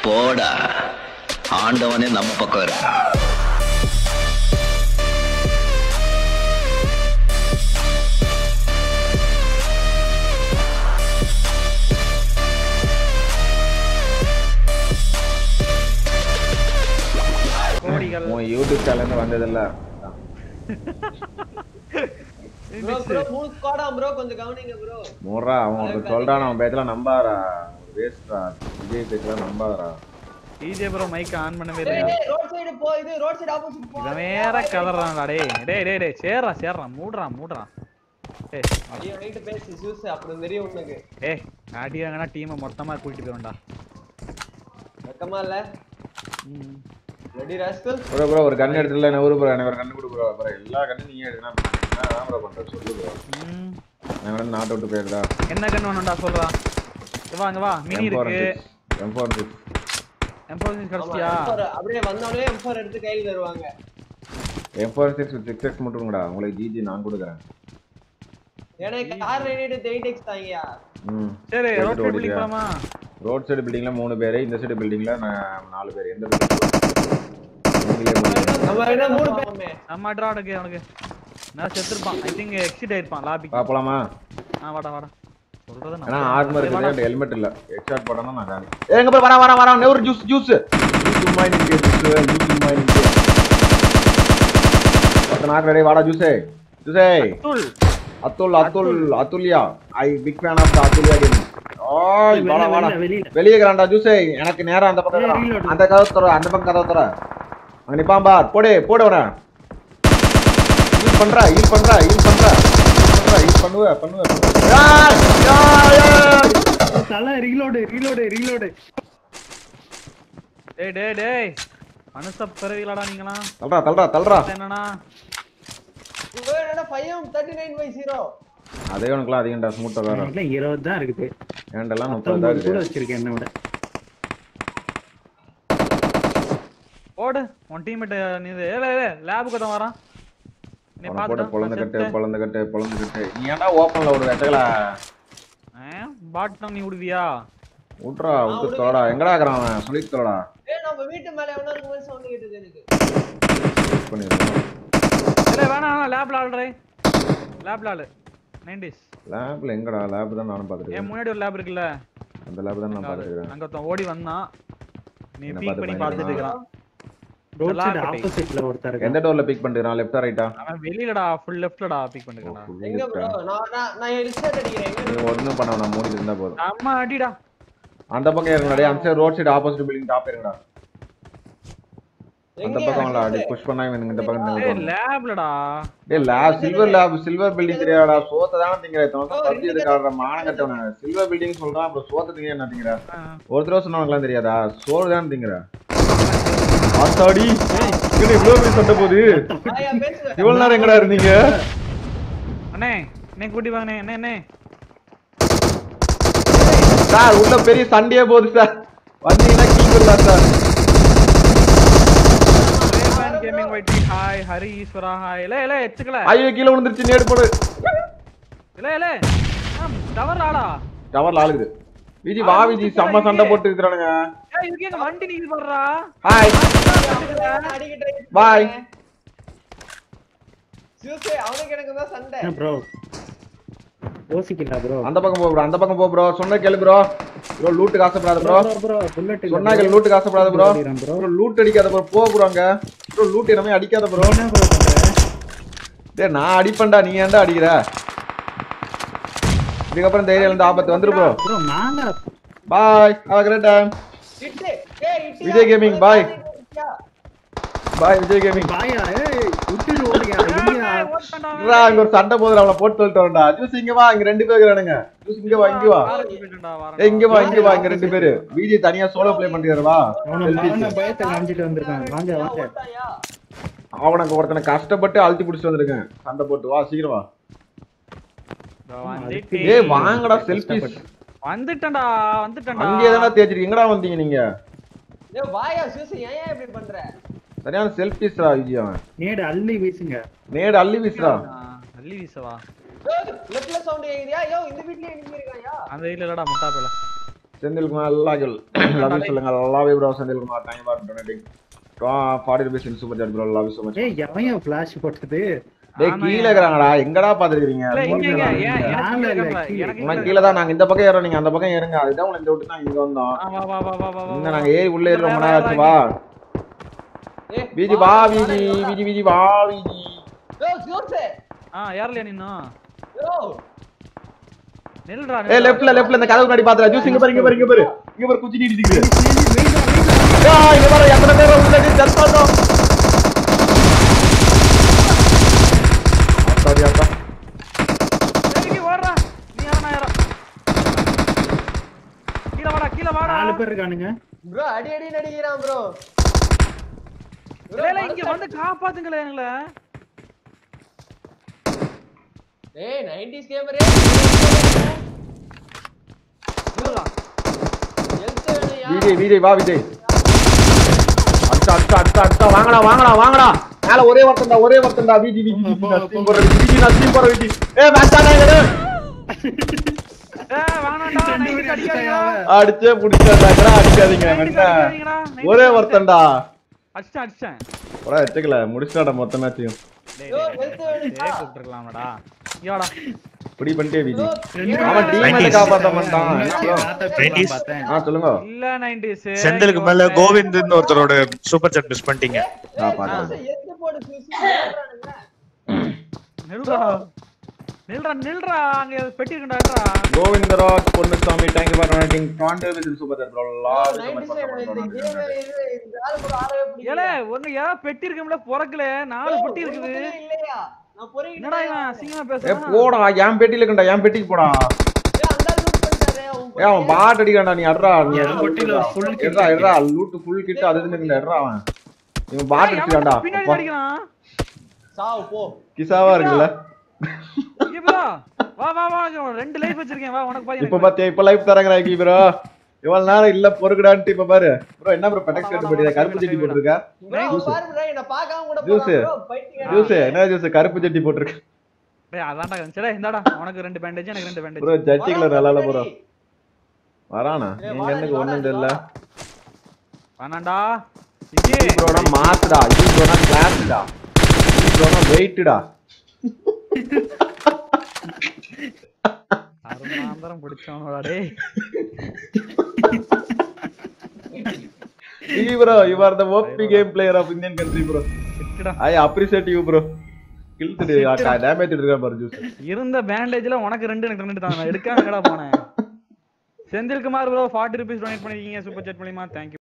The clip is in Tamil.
போடா ஆண்டவனே நம்ம பக்கம் இருக்கான் கோடிகள் உன் யூடியூப் சேனல் வந்ததில்ல ப்ரோ ப்ரோ மூணு ஸ்குவாடா ப்ரோ கொஞ்சம் கவனிங்க ப்ரோ மூறா அவன் உனக்கு சொல்றான் அவன் பேச்செல்லாம் நம்பாதடா வேஸ்ட்ரா விஜய் பேச்செல்லாம் நம்பாதடா டிஜே ப்ரோ மைக் ஆன் பண்ணவே டேய் இல்லையா டேய் ரோட் சைடு போ இது ரோட் சைடு ஆப்போசிட் போ இவன் வேற கதறான்டா டேய் டேய் டேய் டேய் சேர்றா சேர்றா மூடுறா மூடுறா ஏய் ஐயோ நைட் பேசி ஜூஸ் அப்புறம் தெரியும் உனக்கு ஏய் அடி வாங்கினா டீமை மொத்தமா கூட்டிட்டு போயிடும்டா வெக்கமா இல்ல ம். ரெடி ராஸ்கல் ப்ரோ ப்ரோ ஒரு கண்ணு எடுத்துல நான் ஒரு ப்ரோ எனக்கு ஒரு கண்ணு கொடு ப்ரோ ப்ரோ எல்லா கண்ணும் நீங்க எடுக்கணும் என்ன ப்ரோ பண்ற சொல்லு ப்ரோ ம். நான் வந்து நாட்டு விட்டு போயிருந்தா என்ன கன் வேணும்டா சொல்றா இங்க வா இங்க வா மினி இருக்கு எம் ஃபோர் சிக்ஸ் எம்போசிஸ் ஆமா கடைசியா M4 அப்படியே வந்தோடனே M4 எடுத்து கையில தருவாங்க M four six six X மட்டும் கொடுங்கடா உங்களுக்கு ஜிஜி நான் கொடுக்குறேன் எனக்கு கார் ரெடி 8x தாங்கயா ம் சரி எடுத்துட்டு ரோட் பில்டிங் ஓடிடுறேன். போலாமா ரோட் சைடு பில்டிங்ல மூணு பேர் இந்த சைடு பில்டிங்ல நான் நாலு பேர் எந்த building? நீங்களே முடிவு. நம்ம என்ன மூணு பேருமே நம்ம அட்ரா அவனுக்கு அவனுக்கு நான் செத்துருப்பான் ஐ திங்க் எக்ஸிட் ஆயிருப்பான் லாபி பாப்பலாமா ஆ வாடா வாடா சொல்றத ஏன்னா ஆர்மர் இருக்குது ஹெல்மெட் இல்ல ஹெட்ஷாட் போடணும் நான் காணி ஏங்க போய் வரா வரா வரா நெவர் ஜூஸ் ஜூஸ் ஜூஸ் சும்மா நிக்கு ஜூஸ் ஜூஸ் சும்மா நிக்கு பத்து நாக்கு ரெடி வாடா ஜூஸே ஜூஸே தூள் Atul Atul Atulya I big fan of Atulya game ஓய் வாடா வாடா வெளியில வெளியே கிராண்டா ஜூஸே எனக்கு நேரா அந்த பக்கம் ஏய், இருக்கா. reload. அந்த கதவு தர அந்த பக்கம் கதவு தர அங்க நிப்பான் பார் போடு போடு வர ஹீல் பண்றா ஹீல் பண்றா ஹீல் பண்றா பண்றா ஹீல் பண்ணுவ பண்ணுவ பண்ணுவ. ஏய், ஏய், ஏய். தலை ரீலோடு ரீலோடு ரீலோடு டேய் டேய் டேய் மனுஷ பிறவிலடா நீங்களாம் தள்ளுறா தள்ளுறா தள்ளுறா என்னன்னா இவன் என்னடா 5 39 by 0 அதே உனக்குலாம் அதிகம்டா ஸ்மூத்தா வேற என்கிட்ட இருபது தான் இருக்குது ஏண்டெல்லாம் முப்பது தான் பத்தொன்பது கூட இருக்குது வச்சிருக்கேன் என்ன விட ஓடு உன் டீம்மேட் நீ இது ஏல ஏல லேபுக்கு தான் வரான் நீ அவனை போட்டு பொழந்து கட்டு பாத்துட்டு பொழந்து கட்டு பொழந்து கட்டு நீ ஏன்டா ஓப்பன்ல ஒரு வெட்டகல பாட்டம் நீ விடுவியா விட்றா விட்டு தோடா எங்கடா இருக்கிறான் அவன் சொல்லி தோடா ஏய் நம்ம வீட்டு மேல எவனோ இருக்கும்போது சவுண்ட் கேட்டது எனக்கு பண்ணிடுறோம் இல்ல வேணாம் லேப்ல ஆடுறே லேப்ல ஆளு நைன்டிஸ் லேப்ல எங்கடா லேப் தான் நானும் ஏன் பார்த்துருக்கேன் முன்னாடி ஒரு லேப் இருக்குல்ல அந்த லேப் தான் நான் அங்க பார்த்துருக்கேன் அங்க ஒருத்தன் ஓடி வந்தான் நீ என்ன பீக் பார்த்து பண்ணி பயந்துட்டு பார்த்துட்டு இருக்கிறான் ரோட் சைடு லாக்கட்டை. ஆப்போசிட்ல ஒருத்தர் எந்த டோர்ல பிக் பண்ணிருக்கான் லெஃப்டா ரைட்டா அவன் வெளியிலடா ஃபுல் லெஃப்ட்லடா பீக் பண்ணிருக்கான் எங்க ப்ரோ நான் நான் நான் ஹெட்செட் அடிக்கிறேன் எங்க நீ ஒண்ணும் பண்ண வேணாம் மூடி இருந்தா போதும் அம்மா அடிடா அந்த பக்கம் இறங்கடா அந்த side road side opposite building top இறங்கடா அந்த எங்க பக்கம் அடி புஷ் பண்ணா இவனுங்க இந்த பக்கம் ஏய் நின்னுட்டு லேப்லடா டேய் lab silver lab silver building தெரியாடா சோத்த தான திங்கற தோத்த பத்தி எதுக்காக மானம் கட்டவன சில்வர் பில்டிங் சொல்றான் அப்புறம் சோத்த திங்க என்ன திங்கற ஒரு தடவை சொன்னவங்கலாம் தெரியாதா சோறு தான் திங்கற ஆத்தாடி இது இவ்வளவு பெரிய சண்டை போகுது ஆயா பேசுவேன் இவ்வளவு நேரம் எங்கடா இருந்தீங்க அண்ணே என்ன கூட்டி வாங்கண்ணே என்ன என்ன சார் உள்ள பெரிய சண்டையே போகுது சார் வந்தீங்கன்னா கீ கொடுலாம் சார் ரேவன் கேமிங் வைட்டி ஹாய் ஹரி ஈஸ்வரா ஹாய் இல்ல இல்ல எச்சுக்கல ஐயோ கீழே விழுந்துருச்சு நேடு போடு இல்ல இல்ல டவர் ஆடா டவர்ல ஆளுகுது விஜி வா விஜி செம்ம சண்டை போட்டு இருக்கிறானுங்க ஏய் இதுக்கு எங்க வண்டி நீ பண்றா ஹாய் அடிக்கிட்டு Bye. ஜூஸே அவனுக்கு எனக்கு தான் சண்டை என்ன ப்ரோ யோசிக்கல ப்ரோ அந்த பக்கம் போ ப்ரோ அந்த பக்கம் போ ப்ரோ சொன்ன கேளு ப்ரோ ப்ரோ லூட்டுக்கு ஆசைப்படாத ப்ரோ ப்ரோ புல்லட் சொன்னா கேளு லூட்டுக்கு ஆசைப்படாத ப்ரோ ப்ரோ ப்ரோ லூட் அடிக்காத ப்ரோ போ ப்ரோ அங்க ப்ரோ லூட் என்னமே அடிக்காத ப்ரோ என்ன ப்ரோ பண்ற டேய் நான் அடிப்பேன்டா நீ ஏன்டா அடிக்கிற இதுக்கப்புறம் தைரியம் இருந்து ஆபத்து வந்துரு ப்ரோ ப்ரோ நாங்க bye have a great time இட்டு ஏய் இட்டு Vijay gaming, bye. Bye Vijay gaming பாயா ஏய் விட்டுட்டு ஓடுங்க இங்கயா அங்க ஒரு சண்டை போதுல அவளை போட்டு சொல்லிட்டு வரேன்டா ஜூஸ் இங்க வா இங்க ரெண்டு பேர் இருக்கிறானுங்க ஜூஸ் இங்க வா இங்க வா ஏய் இங்க வா இங்க வா இங்க ரெண்டு பேரு விஜய் தனியா சோலோ ப்ளே பண்ணிட்டு வா அவன மகன பயத்தை காமிச்சிட்டு வந்திருக்கான் வாங்க வாங்க அவனுக்கு ஒருத்தனை கஷ்டப்பட்டு அழுத்தி பிடிச்சிட்டு வந்திருக்கேன் சண்டை போட்டு வா சீக்கிரம் வா ஏய் வாங்கடா செல்ஃபிஸ் வந்துட்டேன்டா வந்துட்டேன்டா அங்கே தானே தேய்ச்சிருக்கீங்க எங்கடா வந்தீங்க நீங்க ஏய் வாயா ஜூஸ் ஏன் ஏன் இப்படி பண்ற சரியான செல்ஃபிஸ்ரா விஜய் அவன் நேடு அள்ளி வீசுங்க நேடு அள்ளி வீசுறா ஆ, அள்ளி வீசவா லெஃப்ட்ல சவுண்ட் கேக்குறியா யோ இந்த வீட்லயே நின்னு இருக்காயா அந்த வீட்ல இல்லடா முட்டா பேல செந்தில்குமார் எல்லா லவ் சொல்லுங்க love bro Senthilkumar time for donating forty rupees in super chat bro love so much ஏய் எவன் ஃபிளாஷ் போட்டது டேய் கீழே இருக்கிறாங்கடா எங்கடா பாத்துருக்கீங்க இல்ல இங்க இங்க ஏன் எனக்கு நாலு கீழ இல்ல, இருக்கல. கீழ. எனக்கு உனக்கு கீழ கீழே தான் நாங்க இந்த பக்கம் ஏறோம் நீங்க அந்த பக்கம் ஏறுங்க அதுதான் உங்களை இந்த விட்டு தான் இங்க வந்தோம் ஆ, வா வா வா வா வா வா இன்னும் நாங்க ஏறி உள்ள ஏறி ரொம்ப நேரம் ஆச்சு வா ஏய், வீதி வா வீதி வீதி வீதி வா வீதி யோ, ஜோசே. ஆ ஏறலையா நின்னு யோ. நில்றா ஏ லெஃப்ட்ல லெஃப்ட்ல இந்த கதவு முன்னாடி பாத்துறா ஜூஸ் இங்க பாரு இங்க பாரு இங்க பாரு இங்க பாரு குச்சி நீடிக்குது ஏய் இங்க பாரு எத்தனை பேர் உள்ள நீ செத்தாதோ அத்தாடி அத்தா சரி ஓடுறா நீ யாரா நான் யாரா கீழ வாடா கீழ வாடா நாலு பேர் இருக்கானுங்க bro, அடி அடி நடிக்கிறான் bro. Bro, இல்ல, இல்ல, இங்க வந்து காப்பாத்துங்களே எங்களை ஏய், 90s gamer ஏ. நில்றா. Health வேணும்யா. விஜய் விஜய் வா விஜய் அடிச்சா அடிச்சா அடிச்சா அடிச்சா வாங்கடா வாங்கடா வாங்கடா மேல ஒரே ஒருத்தன்டா ஒரே ஒருத்தன்டா விஜி விஜி விஜி நான் ஸ்டீம் போற விஜி விஜி நான் ஸ்டீம் போற விஜி ஏ மேட்ச் ஆனா எங்க ஏய், வேணாம்டா, நைட்டுக்கு அடிக்காதீங்க. அடிச்சே புடிச்சாடா அடிக்காதீங்க நைட்டுக்கு மென்ன அடிக்காதீங்கடா, நைட்டுக்கு ஒரே அடிச்சேன். ஒருத்தன்டா அடிச்சிட்டேன், அடிச்சிட்டேன். ஒரே வச்சுக்கல முடிச்சாடா மொத்த மேட்சையும் டேய், யோ, டேய், health வேணும்யா. டேய், கூப்பிட்டுருக்கலாம்டா. இங்க வாடா. இப்படி பண்ணிட்டே விஜி bro, அவன் டீம் Nineties. காப்பாத்த மாட்டான் Nineties. பார்த்தேன் ஆ சொல்லுங்க இல்ல 90s. செந்திலுக்கு இங்க மேல வந்து- கோவிந்த் ஒருத்தரோட சூப்பர் சாட் மிஸ் பண்ணிட்டீங்க ஆ பாத்தா ஜோசே, எத்து போடு, சுசு, ஏறுறானுங்க. நில்றா. நில்றா, நில்றா. அங்க பெட்டி இருக்குடா, நில்றா. Govindaraj Ponnusamy thank you for donating காண்டே with super chat bro 90s ல இந்த game இது, இந்த ஆளு கூட ஆடவே பிடிக்கல. ஏலே, உங்க ஏன் பெட்டி இருக்கும்ல, பொறக்கல. நாலு bro, பெட்டி ஒரு இருக்குது. குதிரை இல்லையா? நான் பொறுக்கிட்டு என்னடா இவன் இருக்கேன். அசிங்கமா ஏ பேசுறான்? போடா என் பெட்டில இருக்கண்டா என் பெட்டிக்கு போடா ஏய், அந்த ஆளு loot பண்ணிட்டாரே, அவன் ஏ அவன் பாட் அடிக்கான்டா நீ அட்ரா நீ என் பெட்டில full kit எட்ரா எட்ரா லூட் ஃபுல் கிட் அது இதுன்னு இருக்குடா எட்ரா அவன் இவன் பாட் ஏய், அடிச்சான்டா எவன் பின்னாடி அடிக்கிறான்? சாவு போ கிசாவா இருக்குல்ல இங்க bro. வா வா வா இங்க ஒரு ரெண்டு லைஃப் வச்சிருக்கேன் வா உனக்கு பாதி இப்ப எனக்கு பாதி. பாத்தியா இப்ப லைஃப் தரங்கறா கி ப்ரோ இவ்வளவு நேரம் இல்ல பொறுக்குடான்ட்டு இப்ப பாரு ப்ரோ என்ன ப்ரோ பெடக்ஸ் கட்டு போட்டியா கருப்பு சட்டி போட்டிருக்க bro, அவன் பாரு bro, என்னை பார்க்காம கூட Juice. போறான் bro, பைத்தியம். ஜூஸ் என்ன ஜூஸ் கருப்பு சட்டி போட்டிருக்க டேய் அதான்டா சரி இந்தாடா உனக்கு ரெண்டு பேண்டேஜ் எனக்கு ரெண்டு பேண்டேஜ் ப்ரோ ஜட்டி கலர் நல்லா இல்ல ப்ரோ வாடா, வரானா ஏய், நீங்க வாடா, எனக்கு வாடா, ஒண்ணும் தெரியல வாடா. வேணாண்டா இங்கே இது ப்ரோனா மாஸ்டா இது ப்ரோனா கிளாஸ்டா இது ப்ரோனா வெயிட்டடா அருமாந்தரம் பிடிச்சவனோட டேய் இது bro you are the OP game player of Indian country bro சிட்டுடா ஐ அப்ரிசியேட் யூ ப்ரோ கில்த்துடு டேமேஜ் எடுக்கற பாரு ஜூஸ் இருந்த பேண்டேஜ்ல உனக்கு ரெண்டு எனக்கு ரெண்டு தான் நான் எடுக்காம எங்கடா போனேன் Senthilkumar bro forty rupees donate பண்ணிருக்கீங்க சூப்பர் chat மூலியமா தேங்க்யூ